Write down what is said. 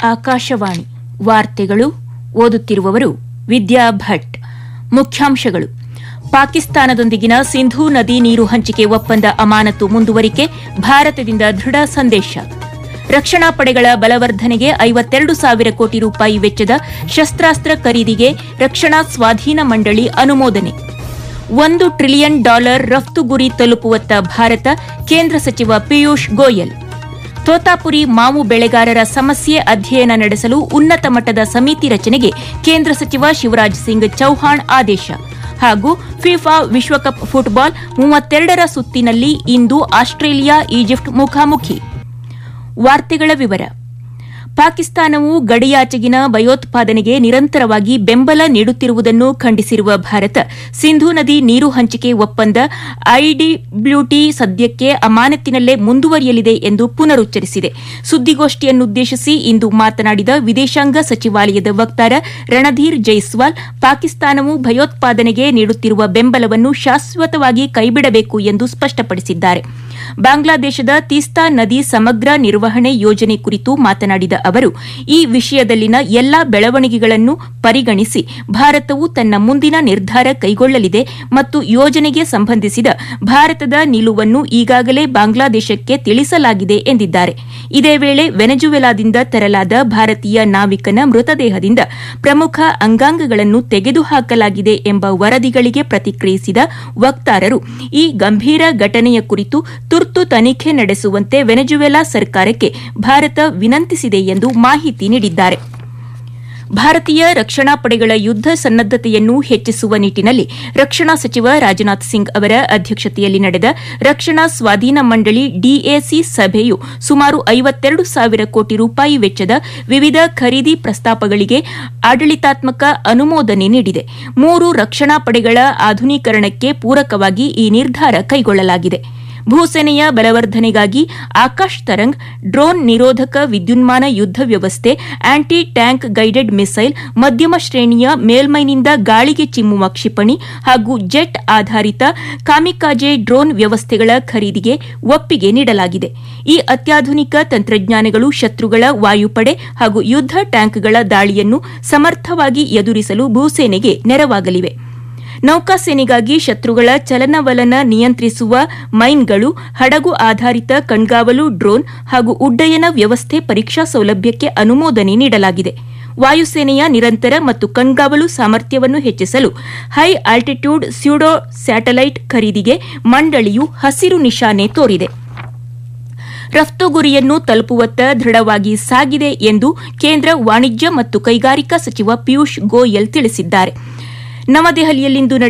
ಆಕಾಶವಾಣಿ ವಾರ್ತೆಗಳು ಓದುತ್ತಿರುವವರು ವಿದ್ಯಾ ಭಟ್ ಮುಖ್ಯಾಂಶಗಳು ಪಾಕಿಸ್ತಾನದೊಂದಿಗಿನ ಸಿಂಧೂ ನದಿ ನೀರು ಹಂಚಿಕೆ ಒಪ್ಪಂದ ಅಮಾನತು ಮುಂದುವರಿಕೆ ಭಾರತದಿಂದ ದೃಢ ಸಂದೇಶ ರಕ್ಷಣಾ ಪಡೆಗಳ ಬಲವರ್ಧನೆಗೆ ಐವತ್ತೆರಡು ಸಾವಿರ ಕೋಟಿ ರೂಪಾಯಿ ವೆಚ್ಚದ ಶಸ್ತ್ರಾಸ್ತ್ರ ಖರೀದಿಗೆ ರಕ್ಷಣಾ ಸ್ವಾಧೀನ ಮಂಡಳಿ ಅನುಮೋದನೆ ಒಂದು ಟ್ರಿಲಿಯನ್ ಡಾಲರ್ ರಫ್ತು ಗುರಿ ತಲುಪುವತ್ತ ಭಾರತ ಕೇಂದ್ರ ಸಚಿವ ಪಿಯೂಷ್ ಗೋಯಲ್ ತೋತಾಪುರಿ ಮಾವು ಬೆಳೆಗಾರರ ಸಮಸ್ಯೆ ಅಧ್ಯಯನ ನಡೆಸಲು ಉನ್ನತ ಮಟ್ಟದ ಸಮಿತಿ ರಚನೆಗೆ ಕೇಂದ್ರ ಸಚಿವ ಶಿವರಾಜ್ ಸಿಂಗ್ ಚೌಹಾಣ್ ಆದೇಶ ಹಾಗೂ ಫಿಫಾ ವಿಶ್ವಕಪ್ ಫುಟ್ಬಾಲ್ ಮೂವತ್ತೆರಡರ ಸುತ್ತಿನಲ್ಲಿ ಇಂದು ಆಸ್ಟ್ರೇಲಿಯಾ ಈಜಿಪ್ಟ್ ಮುಖಾಮುಖಿ ವಾರ್ತೆಗಳ ವಿವರ ಪಾಕಿಸ್ತಾನವು ಗಡಿಯಾಚೆಗಿನ ಭಯೋತ್ಪಾದನೆಗೆ ನಿರಂತರವಾಗಿ ಬೆಂಬಲ ನೀಡುತ್ತಿರುವುದನ್ನು ಖಂಡಿಸಿರುವ ಭಾರತ ಸಿಂಧೂ ನದಿ ನೀರು ಹಂಚಿಕೆ ಒಪ್ಪಂದ ಐಡಿಬ್ಲ್ಯೂಟಿ ಸದ್ಯಕ್ಕೆ ಅಮಾನತಿನಲ್ಲೇ ಮುಂದುವರಿಯಲಿದೆ ಎಂದು ಪುನರುಚ್ಚರಿಸಿದೆ ಸುದ್ದಿಗೋಷ್ಠಿಯನ್ನುದ್ದೇಶಿಸಿ ಇಂದು ಮಾತನಾಡಿದ ವಿದೇಶಾಂಗ ಸಚಿವಾಲಯದ ವಕ್ತಾರ ರಣಧೀರ್ ಜೈಸ್ವಾಲ್ ಪಾಕಿಸ್ತಾನವು ಭಯೋತ್ಪಾದನೆಗೆ ನೀಡುತ್ತಿರುವ ಬೆಂಬಲವನ್ನು ಶಾಶ್ವತವಾಗಿ ಕೈಬಿಡಬೇಕು ಎಂದು ಸ್ಪಷ್ಟಪಡಿಸಿದ್ದಾರೆ ಬಾಂಗ್ಲಾದೇಶದ ತೀಸ್ತಾ ನದಿ ಸಮಗ್ರ ನಿರ್ವಹಣೆ ಯೋಜನೆ ಕುರಿತು ಮಾತನಾಡಿದ ಅವರು ಈ ವಿಷಯದಲ್ಲಿನ ಎಲ್ಲಾ ಬೆಳವಣಿಗೆಗಳನ್ನು ಪರಿಗಣಿಸಿ ಭಾರತವು ತನ್ನ ಮುಂದಿನ ನಿರ್ಧಾರ ಕೈಗೊಳ್ಳಲಿದೆ ಮತ್ತು ಯೋಜನೆಗೆ ಸಂಬಂಧಿಸಿದ ಭಾರತದ ನಿಲುವನ್ನು ಈಗಾಗಲೇ ಬಾಂಗ್ಲಾದೇಶಕ್ಕೆ ತಿಳಿಸಲಾಗಿದೆ ಎಂದಿದ್ದಾರೆ ಇದೇ ವೇಳೆ ವೆನೆಜುವೆಲಾದಿಂದ ತರಲಾದ ಭಾರತೀಯ ನಾವಿಕನ ಮೃತದೇಹದಿಂದ ಪ್ರಮುಖ ಅಂಗಾಂಗಗಳನ್ನು ತೆಗೆದುಹಾಕಲಾಗಿದೆ ಎಂಬ ವರದಿಗಳಿಗೆ ಪ್ರತಿಕ್ರಿಯಿಸಿದ ವಕ್ತಾರರು ಈ ಗಂಭೀರ ಘಟನೆಯ ಕುರಿತು ತುರ್ತು ತನಿಖೆ ನಡೆಸುವಂತೆ ವೆನೆಜುವೆಲಾ ಸರ್ಕಾರಕ್ಕೆ ಭಾರತ ವಿನಂತಿಸಿದೆ ಎಂದು ಮಾಹಿತಿ ನೀಡಿದ್ದಾರೆ ಭಾರತೀಯ ರಕ್ಷಣಾ ಪಡೆಗಳ ಯುದ್ದ ಸನ್ನದ್ದತೆಯನ್ನು ಹೆಚ್ಚಿಸುವ ನಿಟ್ಟಿನಲ್ಲಿ ರಕ್ಷಣಾ ಸಚಿವ ರಾಜನಾಥ್ ಸಿಂಗ್ ಅವರ ಅಧ್ಯಕ್ಷತೆಯಲ್ಲಿ ನಡೆದ ರಕ್ಷಣಾ ಸ್ವಾಧೀನ ಮಂಡಳಿ ಡಿಎಸಿ ಸಭೆಯು ಸುಮಾರು ಐವತ್ತೆರಡು ಸಾವಿರ ಕೋಟಿ ರೂಪಾಯಿ ವೆಚ್ಚದ ವಿವಿಧ ಖರೀದಿ ಪ್ರಸ್ತಾಪಗಳಿಗೆ ಆಡಳಿತಾತ್ಮಕ ಅನುಮೋದನೆ ನೀಡಿದೆ ಮೂರು ರಕ್ಷಣಾ ಪಡೆಗಳ ಆಧುನೀಕರಣಕ್ಕೆ ಪೂರಕವಾಗಿ ಈ ನಿರ್ಧಾರ ಕೈಗೊಳ್ಳಲಾಗಿದೆ ಭೂಸೇನೆಯ ಬಲವರ್ಧನೆಗಾಗಿ ಆಕಾಶ್ ತರಂಗ್ ಡ್ರೋನ್ ನಿರೋಧಕ ವಿದ್ಯುನ್ಮಾನ ಯುದ್ದ ವ್ಯವಸ್ಥೆ ಆಂಟಿ ಟ್ಯಾಂಕ್ ಗೈಡೆಡ್ ಮಿಸೈಲ್ ಮಧ್ಯಮ ಶ್ರೇಣಿಯ ಮೇಲ್ಮೈನಿಂದ ಗಾಳಿಗೆ ಚಿಮ್ಮುವ ಕ್ಷಿಪಣಿ ಹಾಗೂ ಜೆಟ್ ಆಧಾರಿತ ಕಾಮಿಕಾಜೆ ಡ್ರೋನ್ ವ್ಯವಸ್ಥೆಗಳ ಖರೀದಿಗೆ ಒಪ್ಪಿಗೆ ನೀಡಲಾಗಿದೆ ಈ ಅತ್ಯಾಧುನಿಕ ತಂತ್ರಜ್ಞಾನಗಳು ಶತ್ರುಗಳ ವಾಯುಪಡೆ ಹಾಗೂ ಯುದ್ದ ಟ್ಯಾಂಕ್ಗಳ ದಾಳಿಯನ್ನು ಸಮರ್ಥವಾಗಿ ಎದುರಿಸಲು ಭೂಸೇನೆಗೆ ನೆರವಾಗಲಿವೆ ನೌಕಾಸೇನೆಗಾಗಿ ಶತ್ರುಗಳ ಚಲನವಲನ ನಿಯಂತ್ರಿಸುವ ಮೈನ್ಗಳು ಹಡಗು ಆಧಾರಿತ ಕಣ್ಗಾವಲು ಡ್ರೋನ್ ಹಾಗೂ ಉಡ್ಡಯನ ವ್ಯವಸ್ಥೆ ಪರೀಕ್ಷಾ ಸೌಲಭ್ಯಕ್ಕೆ ಅನುಮೋದನೆ ನೀಡಲಾಗಿದೆ ವಾಯುಸೇನೆಯ ನಿರಂತರ ಮತ್ತು ಕಣ್ಗಾವಲು ಸಾಮರ್ಥ್ಯವನ್ನು ಹೆಚ್ಚಿಸಲು ಹೈ ಆಲ್ಟಿಟ್ಯೂಡ್ ಸ್ಯೂಡೋ ಸ್ಯಾಟಲೈಟ್ ಖರೀದಿಗೆ ಮಂಡಳಿಯು ಹಸಿರು ನಿಶಾನೆ ತೋರಿದೆ ರಫ್ತು ಗುರಿಯನ್ನು ತಲುಪುವತ್ತ ದೃಢವಾಗಿ ಸಾಗಿದೆ ಎಂದು ಕೇಂದ್ರ ವಾಣಿಜ್ಯ ಮತ್ತು ಕೈಗಾರಿಕಾ ಸಚಿವ ಪಿಯೂಷ್ ಗೋಯಲ್ ತಿಳಿಸಿದ್ದಾರೆ ನವದೆಹಲಿಯಲ್ಲಿಂದು